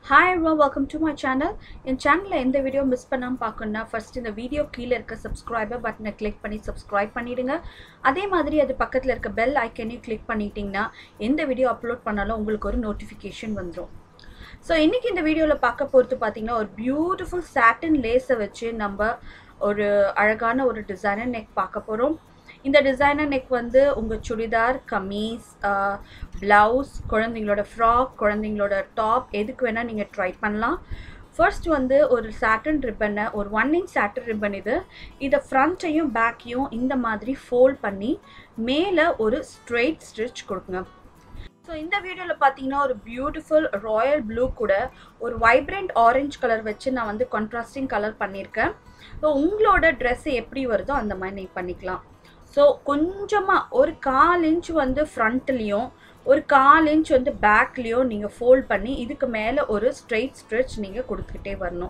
hi everyone welcome to my channel என் சேனலில் எந்த வீடியோ மிஸ் பண்ணாமல் பார்க்கணுன்னா ஃபர்ஸ்ட் இந்த வீடியோ கீழே இருக்க சப்ஸ்கிரைபர் பட்டனை கிளிக் பண்ணி சப்ஸ்கிரைப் பண்ணிடுங்க அதே மாதிரி அது பக்கத்தில் இருக்க பெல் ஐக்கனையும் கிளிக் பண்ணிட்டீங்கன்னா எந்த வீடியோ அப்லோட் பண்ணாலும் உங்களுக்கு ஒரு நோட்டிஃபிகேஷன் வந்துடும் ஸோ இன்றைக்கி இந்த வீடியோவில் பார்க்க போகிறது பார்த்தீங்கன்னா ஒரு பியூட்டிஃபுல் சாட்டின் லேஸை வச்சு நம்ம ஒரு அழகான ஒரு டிசைனர் நெக் பார்க்க போகிறோம் இந்த டிசைனர் நெக் வந்து உங்கள் சுடிதார் கமீஸ் ப்ளவுஸ் குழந்தைங்களோட ஃப்ராக் குழந்தைங்களோட டாப் எதுக்கு வேணால் நீங்கள் ட்ரை பண்ணலாம் ஃபர்ஸ்ட் வந்து ஒரு சாட்டன் ரிப்பனை ஒரு ஒன் இன்ச் சாட்டன் ரிப்பன் இது இதை ஃப்ரண்ட்டையும் பேக்கையும் இந்த மாதிரி ஃபோல்ட் பண்ணி மேலே ஒரு ஸ்ட்ரெயிட் ஸ்டிச் கொடுங்க ஸோ இந்த வீடியோவில் பார்த்தீங்கன்னா ஒரு பியூட்டிஃபுல் ராயல் ப்ளூ கூட ஒரு வைப்ரண்ட் ஆரஞ்சு கலர் வச்சு நான் வந்து கான்ட்ராஸ்டிங் கலர் பண்ணியிருக்கேன் ஸோ உங்களோட ட்ரெஸ்ஸு எப்படி வருதோ அந்த மாதிரி நீங்கள் பண்ணிக்கலாம் ஸோ கொஞ்சமாக ஒரு கால் இன்ச் வந்து ஃப்ரண்ட்லேயும் ஒரு கால் இன்ச் வந்து பேக்லேயும் நீங்கள் ஃபோல்ட் பண்ணி இதுக்கு மேலே ஒரு ஸ்ட்ரெயிட் ஸ்ட்ரெச் நீங்கள் கொடுத்துக்கிட்டே வரணும்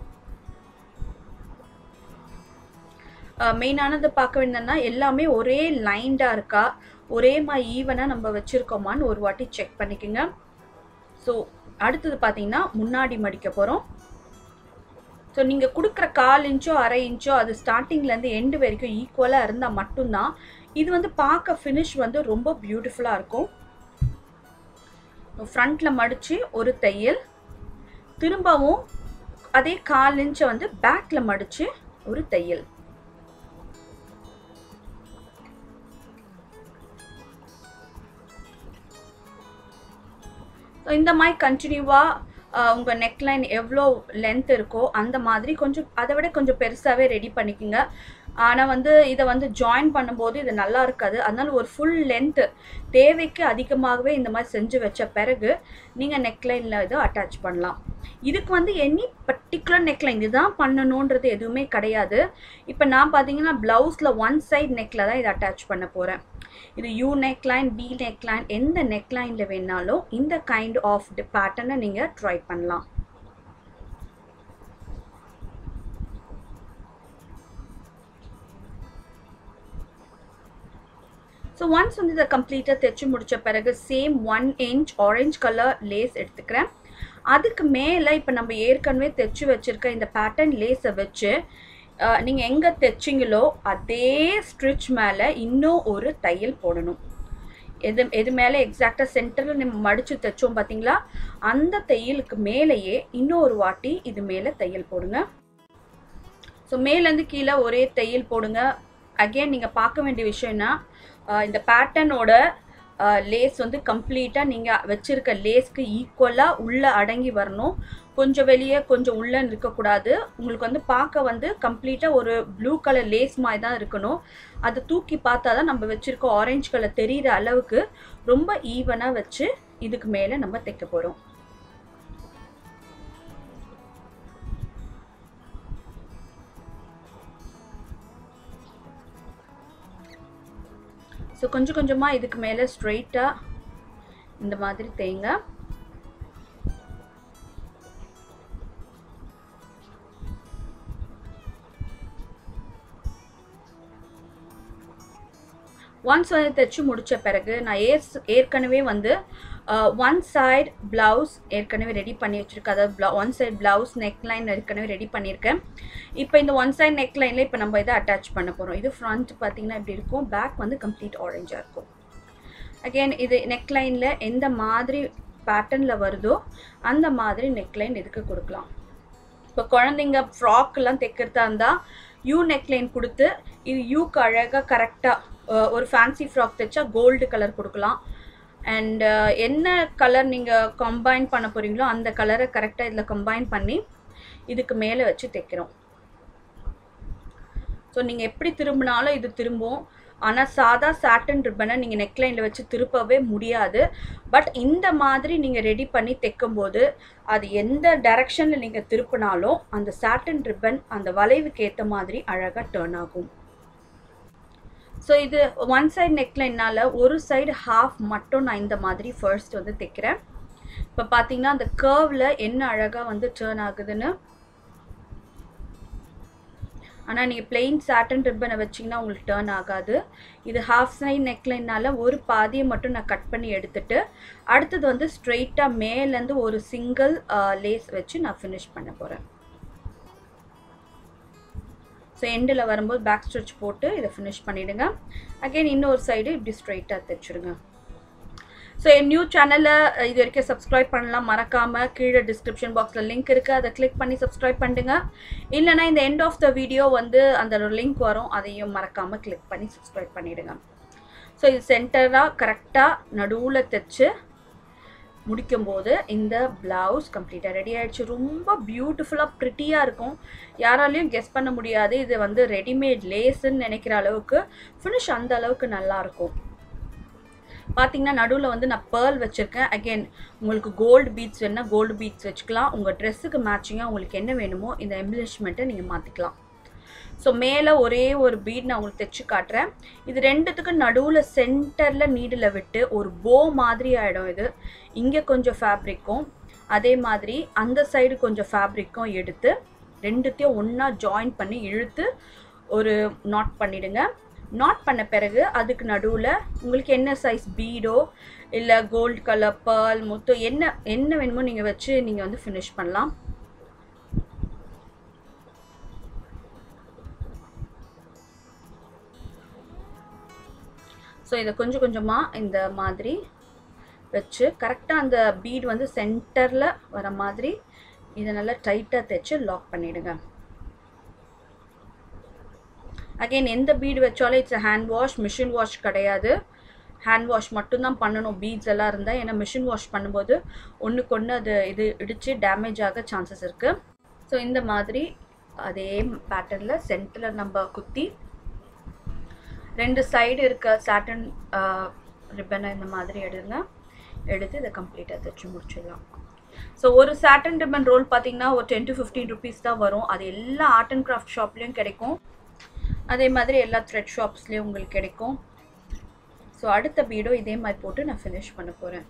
மெயினானது பார்க்க வேண்டியதுன்னா எல்லாமே ஒரே லைண்டாக இருக்கா ஒரே மாதிரி ஈவனாக நம்ம வச்சுருக்கோமான்னு ஒரு வாட்டி செக் பண்ணிக்கோங்க ஸோ அடுத்தது பார்த்தீங்கன்னா முன்னாடி மடிக்க போகிறோம் ஸோ நீங்கள் கொடுக்குற கால் இன்ச்சோ அரை இன்ச்சோ அது ஸ்டார்டிங்லேருந்து எண்டு வரைக்கும் ஈக்குவலாக இருந்தால் மட்டும்தான் இது வந்து பார்க்க ஃபினிஷ் வந்து ரொம்ப பியூட்டிஃபுல்லாக இருக்கும் ஃப்ரண்ட்டில் மடித்து ஒரு தையல் திரும்பவும் அதே கால் இன்ச்சை வந்து பேக்கில் மடித்து ஒரு தையல் இந்த மாதிரி கண்டினியூவாக உங்கள் நெக்லைன் எவ்வளோ லென்த் இருக்கோ அந்த மாதிரி கொஞ்சம் அதை விட கொஞ்சம் பெருசாகவே ரெடி பண்ணிக்கோங்க ஆனால் வந்து இதை வந்து ஜாயின் பண்ணும்போது இது நல்லா இருக்காது அதனால ஒரு ஃபுல் லென்த்து தேவைக்கு அதிகமாகவே இந்த மாதிரி செஞ்சு வச்ச பிறகு நீங்கள் நெக்லைனில் இதை அட்டாச் பண்ணலாம் இதுக்கு வந்து எனி பர்டிகுலர் நெக்லைன் இதுதான் பண்ணணுன்றது எதுவுமே கிடையாது இப்போ நான் பார்த்தீங்கன்னா ப்ளவுஸில் ஒன் சைட் நெக்கில் தான் இதை அட்டாச் பண்ண போகிறேன் இது யூ நெக்லைன் பி நெக்லைன் எந்த நெக்லைனில் வேணாலும் இந்த கைண்ட் ஆஃப் பேட்டர்னை நீங்கள் ட்ரை பண்ணலாம் ஸோ ஒன்ஸ் வந்து இதை கம்ப்ளீட்டாக தைச்சு முடித்த பிறகு same one inch orange colour lace எடுத்துக்கிறேன் அதுக்கு மேலே இப்போ நம்ம ஏற்கனவே தைச்சு வச்சுருக்க இந்த பேட்டர்ன் லேஸை வச்சு நீங்கள் எங்கே தைச்சிங்களோ அதே ஸ்ட்ரிச் மேலே இன்னும் ஒரு தையல் போடணும் எது எது மேலே எக்ஸாக்டாக சென்டரில் நம்ம மடித்து தைச்சோம் பார்த்தீங்களா அந்த தையலுக்கு மேலேயே இன்னும் ஒரு வாட்டி இது மேலே தையல் போடுங்க ஸோ மேலேருந்து கீழே ஒரே தையல் போடுங்க அகெயின் நீங்கள் பார்க்க வேண்டிய விஷயம்னா இந்த பேட்டர்னோட லேஸ் வந்து கம்ப்ளீட்டாக நீங்கள் வச்சுருக்க லேஸ்க்கு ஈக்குவலாக உள்ளே அடங்கி வரணும் கொஞ்சம் வெளியே கொஞ்சம் உள்ளே இருக்கக்கூடாது உங்களுக்கு வந்து பார்க்க வந்து கம்ப்ளீட்டாக ஒரு ப்ளூ கலர் லேஸ் மாதிரி தான் இருக்கணும் அதை தூக்கி பார்த்தா தான் நம்ம வச்சுருக்க ஆரஞ்சு கலர் தெரிகிற அளவுக்கு ரொம்ப ஈவனாக வச்சு இதுக்கு மேலே நம்ம தைக்க போகிறோம் ஸோ கொஞ்சம் கொஞ்சமாக இதுக்கு மேலே ஸ்ட்ரெயிட்டாக இந்த மாதிரி தேங்க ஒன்ஸ் வந்து தைச்சு முடித்த பிறகு நான் ஏஸ் ஏற்கனவே வந்து ஒன் சைட் ப்ளவுஸ் ஏற்கனவே ரெடி பண்ணி வச்சுருக்கேன் அதாவது ப்ளவு ஒன் சைட் ப்ளவுஸ் நெக்லைன் ஏற்கனவே ரெடி பண்ணியிருக்கேன் இப்போ இந்த ஒன் சைட் நெக்லைனில் இப்போ நம்ம இதை அட்டாச் பண்ண போகிறோம் இது ஃப்ரண்ட் பார்த்திங்கன்னா இப்படி இருக்கும் பேக் வந்து கம்ப்ளீட் ஆரஞ்சாக இருக்கும் அகெயின் இது நெக்லைனில் எந்த மாதிரி பேட்டர்னில் வருதோ அந்த மாதிரி நெக்லைன் இதுக்கு கொடுக்கலாம் இப்போ குழந்தைங்க ஃப்ராக்கெல்லாம் தைக்கிறதா இருந்தால் யூ நெக்லைன் கொடுத்து இது யூக்கு அழகாக கரெக்டாக ஒரு ஃபேன்சி ஃப்ராக் தைச்சா கோல்டு கலர் கொடுக்கலாம் அண்ட் என்ன கலர் நீங்கள் கம்பைன் பண்ண போகிறீங்களோ அந்த கலரை கரெக்டாக இதில் கம்பைன் பண்ணி இதுக்கு மேலே வச்சு தைக்கிறோம் ஸோ நீங்கள் எப்படி திரும்பினாலும் இது திரும்பும் ஆனால் சாதா சாட்டன் ரிப்பனை நீங்கள் நெக்லைனில் வச்சு திருப்பவே முடியாது பட் இந்த மாதிரி நீங்கள் ரெடி பண்ணி தைக்கும்போது அது எந்த டைரக்ஷனில் நீங்கள் திருப்பினாலும் அந்த சாட்டன் ரிப்பன் அந்த வளைவுக்கு ஏற்ற மாதிரி அழகாக டேர்ன் ஆகும் ஸோ இது ஒன் சைடு நெக்லைனால் ஒரு சைடு ஹாஃப் மட்டும் நான் இந்த மாதிரி ஃபர்ஸ்ட் வந்து தைக்கிறேன் இப்போ பார்த்தீங்கன்னா அந்த கர்வில் என்ன அழகாக வந்து டேர்ன் ஆகுதுன்னு ஆனால் நீங்கள் பிளெயின் சாட்டன் ரிப்பனை வச்சிங்கன்னா உங்களுக்கு டேர்ன் ஆகாது இது ஹாஃப் சைட் நெக்லைனால் ஒரு பாதியை மட்டும் நான் கட் பண்ணி எடுத்துட்டு அடுத்தது வந்து ஸ்ட்ரெயிட்டாக மேலேருந்து ஒரு சிங்கிள் லேஸ் வச்சு நான் ஃபினிஷ் பண்ண போகிறேன் ஸோ எண்டில் வரும்போது பேக் ஸ்டிச் போட்டு இதை ஃபினிஷ் பண்ணிவிடுங்க அகெயின் இன்னொரு சைடு இப்படி ஸ்ட்ரைட்டாக தைச்சிடுங்க ஸோ என் நியூ சேனலில் இது வரைக்கும் சப்ஸ்கிரைப் பண்ணலாம் மறக்காமல் கீழே டிஸ்கிரிப்ஷன் பாக்ஸில் லிங்க் இருக்குது அதை கிளிக் பண்ணி சப்ஸ்கிரைப் பண்ணுங்க இல்லைனா இந்த எண்ட் ஆஃப் த வீடியோ வந்து அந்த லிங்க் வரும் அதையும் மறக்காமல் கிளிக் பண்ணி சப்ஸ்கிரைப் பண்ணிவிடுங்க ஸோ இது சென்டராக கரெக்டாக நடுவில் தைச்சு முடிக்கும்போது இந்த ப்ளவுஸ் கம்ப்ளீட்டாக ரெடி ஆகிடுச்சு ரொம்ப பியூட்டிஃபுல்லாக ப்ரிட்டியாக இருக்கும் யாராலையும் கெஸ் பண்ண முடியாது இது வந்து ரெடிமேட் லேஸுன்னு நினைக்கிற அளவுக்கு ஃபினிஷ் அந்த அளவுக்கு நல்லாயிருக்கும் பார்த்தீங்கன்னா நடுவில் வந்து நான் பேர்ல் வச்சுருக்கேன் அகெயின் உங்களுக்கு கோல்டு பீட்ஸ் வேணால் கோல்டு பீட்ஸ் வச்சுக்கலாம் உங்கள் ட்ரெஸ்ஸுக்கு மேட்சிங்காக உங்களுக்கு என்ன வேணுமோ இந்த எம்பிலிஷ்மெண்ட்டை நீங்கள் மாற்றிக்கலாம் ஸோ மேலே ஒரே ஒரு பீட் நான் உங்களுக்கு தைச்சு காட்டுறேன் இது ரெண்டுத்துக்கும் நடுவில் சென்டரில் நீடில் விட்டு ஒரு போ மாதிரி ஆகிடும் இது இங்கே கொஞ்சம் ஃபேப்ரிக்கும் அதே மாதிரி அந்த சைடு கொஞ்சம் ஃபேப்ரிக்கும் எடுத்து ரெண்டுத்தையும் ஒன்றா ஜாயின் பண்ணி இழுத்து ஒரு நாட் பண்ணிவிடுங்க நாட் பண்ண பிறகு அதுக்கு நடுவில் உங்களுக்கு என்ன சைஸ் பீடோ இல்லை கோல்டு கலர் பேர்ல் முத்து என்ன என்ன வேணுமோ நீங்கள் வச்சு நீங்கள் வந்து ஃபினிஷ் பண்ணலாம் ஸோ இதை கொஞ்சம் கொஞ்சமாக இந்த மாதிரி வச்சு கரெக்டாக அந்த பீட் வந்து சென்டரில் வர மாதிரி இதை நல்லா டைட்டாக தைச்சு லாக் பண்ணிவிடுங்க அகெயின் எந்த பீடு வச்சாலும் it's hand wash machine wash கிடையாது ஹேண்ட் வாஷ் மட்டும்தான் பண்ணணும் பீட்ஸ் எல்லாம் இருந்தால் ஏன்னா மிஷின் வாஷ் பண்ணும்போது ஒன்றுக்கு ஒன்று அது இது இடித்து டேமேஜ் ஆக சான்சஸ் இருக்குது ஸோ இந்த மாதிரி அதே பேட்டர்னில் சென்டரில் நம்ம குத்தி ரெண்டு சைடு இருக்க சாட்டன் ரிப்பனை இந்த மாதிரி எடுங்க எடுத்து இதை கம்ப்ளீட்டாக தைச்சு முடிச்சிடலாம் ஸோ ஒரு சாட்டன் ரிப்பன் ரோல் பார்த்தீங்கன்னா ஒரு டென் டு ஃபிஃப்டீன் ருபீஸ் தான் வரும் அது எல்லா ஆர்ட் அண்ட் கிராஃப்ட் ஷாப்லேயும் கிடைக்கும் அதே மாதிரி எல்லா த்ரெட் ஷாப்ஸ்லேயும் உங்களுக்கு கிடைக்கும் ஸோ அடுத்த பீடும் இதே மாதிரி போட்டு நான் ஃபினிஷ் பண்ண போகிறேன்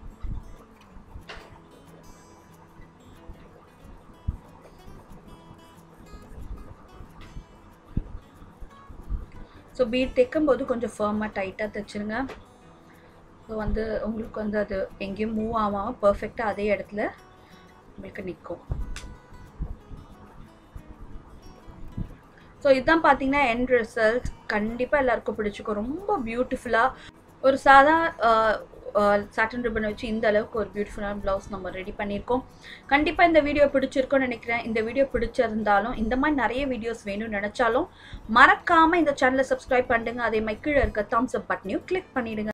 ஸோ பீட் தைக்கும்போது கொஞ்சம் ஃபர்மாக டைட்டாக தைச்சிருங்க ஸோ வந்து உங்களுக்கு வந்து அது எங்கேயும் மூவ் ஆகாமல் பர்ஃபெக்டாக அதே இடத்துல உங்களுக்கு நிற்கும் ஸோ இதுதான் பார்த்தீங்கன்னா எண்ட் ரிசல்ட் கண்டிப்பாக எல்லாருக்கும் பிடிச்சிக்கும் ரொம்ப பியூட்டிஃபுல்லாக ஒரு சாதா சாட்டன் ரிப்பனை வச்சு இந்த அளவுக்கு ஒரு பியூட்டிஃபுல்லான ப்ளவுஸ் நம்ம ரெடி பண்ணியிருக்கோம் கண்டிப்பாக இந்த வீடியோ பிடிச்சிருக்கோன்னு நினைக்கிறேன் இந்த வீடியோ பிடிச்சிருந்தாலும் இந்த மாதிரி நிறைய வீடியோஸ் வேணும்னு நினச்சாலும் மறக்காமல் இந்த சேனலை சப்ஸ்கிரைப் பண்ணுங்க அதே மாதிரி கீழே இருக்க தம்ஸ் அப் பட்டனையும் கிளிக் பண்ணிவிடுங்க